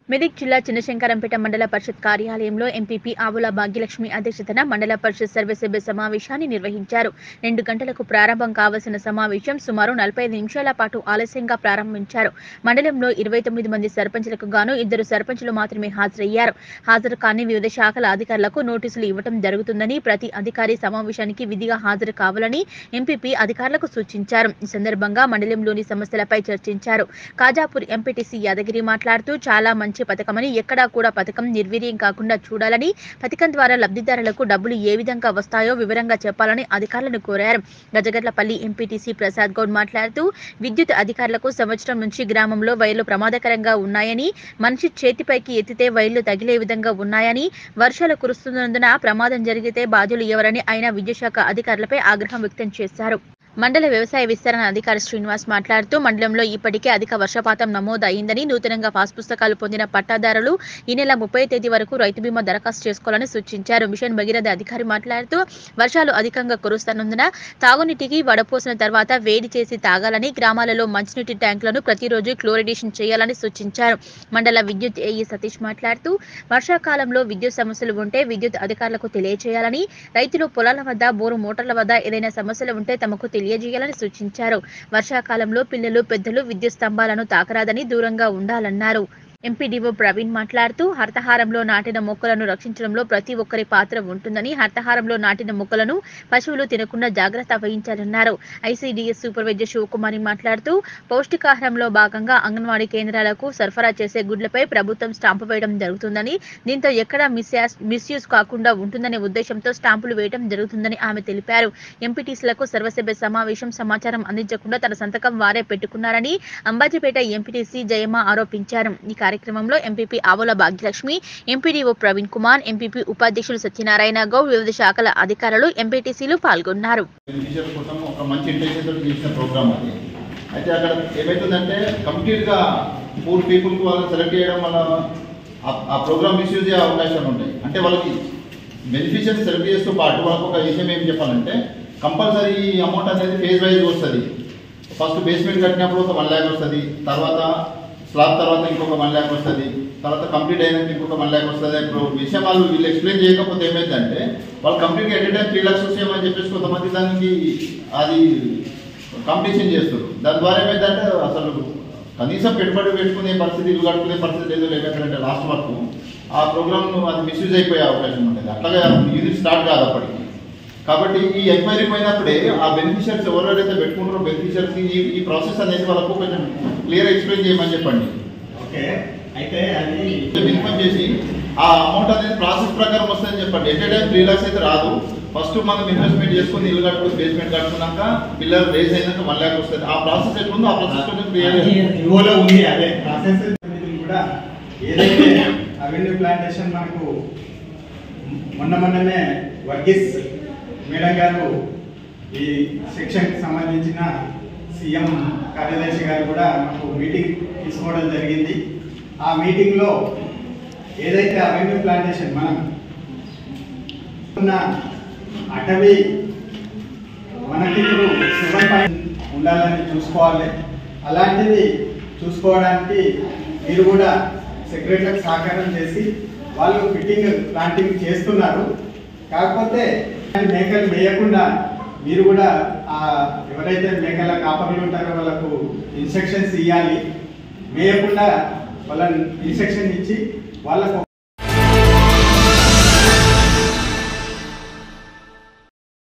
మెదక్ జిల్లా చిన్నశంకరంపేట మండల పరిషత్ కార్యాలయంలో ఎంపీపీ ఆవుల భాగ్యలక్ష్మి అధ్యక్షతన మండల పరిషత్ సర్వసభ్య సమావేశాన్ని నిర్వహించారు రెండు గంటలకు ప్రారంభం కావలసిన సమావేశం సుమారు నలభై ఐదు నిమిషాల పాటు ఆలస్యంగా ప్రారంభించారు మండలంలో ఇరవై తొమ్మిది మంది సర్పంచులకు గాను ఇద్దరు సర్పంచులు మాత్రమే హాజరయ్యారు హాజరు కాని వివిధ శాఖల అధికారులకు నోటీసులు ఇవ్వడం జరుగుతుందని ప్రతి అధికారి సమావేశానికి విధిగా హాజరు కావాలని ఎంపీపీ అధికారులకు సూచించారు ఈ సందర్భంగా మండలంలోని సమస్యలపై చర్చించారు కాజాపూర్ ఎంపీటీసీ యాదగిరి మాట్లాడుతూ చాలా మంచి పథకమని ఎక్కడా కూడా పథకం నిర్వీర్యం కాకుండా చూడాలని పథకం ద్వారా లబ్ధిదారులకు డబ్బులు ఏ విధంగా వస్తాయో వివరంగా చెప్పాలని అధికారులను కోరారు గజగర్లపల్లి ఎంపీటీసీ ప్రసాద్ గౌడ్ మాట్లాడుతూ విద్యుత్ అధికారులకు సంవత్సరం నుంచి గ్రామంలో వైర్లు ప్రమాదకరంగా ఉన్నాయని మనిషి చేతిపైకి ఎత్తితే వైర్లు తగిలే విధంగా ఉన్నాయని వర్షాలు కురుస్తున్నందున ప్రమాదం జరిగితే బాధ్యులు ఎవరని ఆయన విద్యుత్ శాఖ అధికారులపై ఆగ్రహం వ్యక్తం చేశారు మండల వ్యవసాయ విస్తరణ అధికారి శ్రీనివాస్ మాట్లాడుతూ మండలంలో ఇప్పటికే అధిక వర్షపాతం నమోదు అయిందని నూతనంగా పాస్ పుస్తకాలు పొందిన పట్టాదారులు ఈ నెల ముప్పై తేదీ వరకు రైతు బీమా దరఖాస్తు చేసుకోవాలని సూచించారు మిషన్ భగీరథ అధికారి మాట్లాడుతూ వర్షాలు అధికంగా కురుస్తున్నందున తాగునీటికి వడపోసిన తర్వాత వేడి చేసి తాగాలని గ్రామాలలో మంచినీటి ట్యాంకులను ప్రతిరోజు క్లోరిడేషన్ చేయాలని సూచించారు మండల విద్యుత్ ఏఈ సతీష్ మాట్లాడుతూ వర్షాకాలంలో విద్యుత్ సమస్యలు ఉంటే విద్యుత్ అధికారులకు తెలియజేయాలని రైతులు పొలాల వద్ద బోరు మోటార్ల వద్ద ఏదైనా సమస్యలు ఉంటే తమకు తెలియజేయాలని సూచించారు వర్షాకాలంలో పిల్లలు పెద్దలు విద్యుత్ స్తంభాలను తాకరాదని దూరంగా ఉండాలన్నారు ఎంపీడీఓ ప్రవీణ్ మాట్లాడుతూ హర్తహారంలో నాటిన మొక్కలను రక్షించడంలో ప్రతి ఒక్కరి పాత్ర ఉంటుందని హర్తహారంలో నాటిన మొక్కలను పశువులు తినకుండా జాగ్రత్త వహించాలన్నారు ఐసీడీఎస్ సూపర్వైజర్ శివకుమారి మాట్లాడుతూ పౌష్టికాహారంలో భాగంగా అంగన్వాడీ కేంద్రాలకు సరఫరా చేసే గుడ్లపై ప్రభుత్వం స్టాంపు వేయడం జరుగుతుందని దీంతో ఎక్కడా మిస్యాస్ మిస్యూజ్ కాకుండా ఉంటుందనే ఉద్దేశంతో స్టాంపులు వేయడం జరుగుతుందని ఆమె తెలిపారు ఎంపీటీసీలకు సర్వసభ్య సమావేశం సమాచారం అందించకుండా తన సంతకం వారే పెట్టుకున్నారని అంబాజీపేట ఎంపీటీసీ జయమ్మ ఆరోపించారు ఈ కార్యక్రమంలో MPP Avula Bhagyalakshmi MPDO Praveen Kumar MPP ఉపాధ్యక్షులు సత్యనారాయణ గౌడ్ వివిధ శాఖల అధికారులు ఎంపీటీసీలు పాల్గొన్నారు టీచర్ కోసం ఒక మంచి ఇంటెన్షన్ తోటి చేసిన ప్రోగ్రామ్ అది అయితే అక్కడ ఏమవుతుందంటే కంప్లీట్గా పూర్ పీపుల్కి వాళ్ళు సెలెక్ట్ చేయడం వల్ల ఆ- ఆ ప్రోగ్రామ్ మిస్యూజ్ అయ్యే అవకాశాలు ఉంటాయి అంటే వాళ్ళకి బెనిఫిషియరీ సెలెక్ట్ చేస్తూ పాటు వాళ్ళకి ఒక విషయం ఏం చెప్పాలంటే కంపల్సరీ అమౌంట్ అనేది ఫేజ్ వైజ్ వస్తుంది ఫస్ట్ బేస్మెంట్ కట్టినప్పుడు ఒక వన్ ల్యాక్ వస్తుంది తర్వాత స్లాబ్ తర్వాత ఇంకొక వన్ ల్యాక్ వస్తుంది తర్వాత కంప్లీట్ అయినాక ఇంకొక వన్ ల్యాక్ వస్తుంది ఇప్పుడు విషయం వాళ్ళు వీళ్ళు ఎక్స్ప్లెయిన్ చేయకపోతే ఏమైందంటే వాళ్ళు కంప్లీట్గా ఎట్ టైం త్రీ ల్యాక్స్ వచ్చేయమని చెప్పేసి కొంతమంది దానికి అది కాంపిటీషన్ చేస్తారు దాని ద్వారా ఏమైందంటే అసలు కనీసం పెట్టుబడి పెట్టుకునే పరిస్థితి ఇల్లు కట్టుకునే పరిస్థితి ఏదో లేకపోతే లాస్ట్ వరకు ఆ ప్రోగ్రామ్ అది మిస్యూజ్ అయిపోయే అవకాశం ఉంటుంది అట్లాగే యూనిట్ స్టార్ట్ కాదు అప్పటికి కాబట్టి ఈ ఎంక్వైరీ పోయినప్పుడే ఆ బెనిఫిషియర్స్ ఎవరెవరైతే పెట్టుకుంటారో బెనిఫిషియర్స్ ఈ ఈ ప్రాసెస్ అనేది వాళ్ళకు కొంచెం క్లియర్ ఎక్స్ప్లెయిన్ చేయమని చెప్పండి ఓకే అయితే అది ఇన్ఫార్మ్ చేసి ఆ అమౌంట్ అనేది ప్రాసెస్ ప్రకారం వస్తుందని చెప్పండి ఎట్ టైం త్రీ లాక్స్ అయితే రాదు ఫస్ట్ మనం ఇన్వెస్ట్మెంట్ చేసుకుని ఇల్లు కట్టుకుని బేస్మెంట్ కట్టుకున్నాక పిల్లర్ రేస్ అయినాక వన్ ల్యాక్ వస్తుంది ఆ ప్రాసెస్ ఎట్లుందో ఆ ప్రాసెస్ కొంచెం క్లియర్ ఇవోలో ఉంది అదే ప్రాసెస్ కూడా ఏదైతే అవెన్యూ ప్లాంటేషన్ మనకు మొన్న మొన్ననే వర్గీస్ మేడం గారు ఈ సెక్షన్కి సంబంధించిన సీఎం కార్యదర్శి గారు కూడా మనకు మీటింగ్ తీసుకోవడం జరిగింది ఆ మీటింగ్లో ఏదైతే అవెన్యూ ప్లాంటేషన్ మనం ఉన్న అటవీ మనకి ఇప్పుడు సెవెన్ పాయింట్ ఉండాలని చూసుకోవాలి అలాంటిది చూసుకోవడానికి మీరు కూడా సెక్రటరీలకు సహకారం చేసి వాళ్ళు ఫిట్టింగ్ ప్లాంటింగ్ చేస్తున్నారు కాకపోతే మేకలు వేయకుండా మీరు కూడా ఆ ఎవరైతే మేకల కాపర్లు ఉంటారో వాళ్ళకు ఇన్స్ట్రక్షన్స్ ఇవ్వాలి వేయకుండా వాళ్ళని ఇన్స్ట్రక్షన్ ఇచ్చి వాళ్ళకు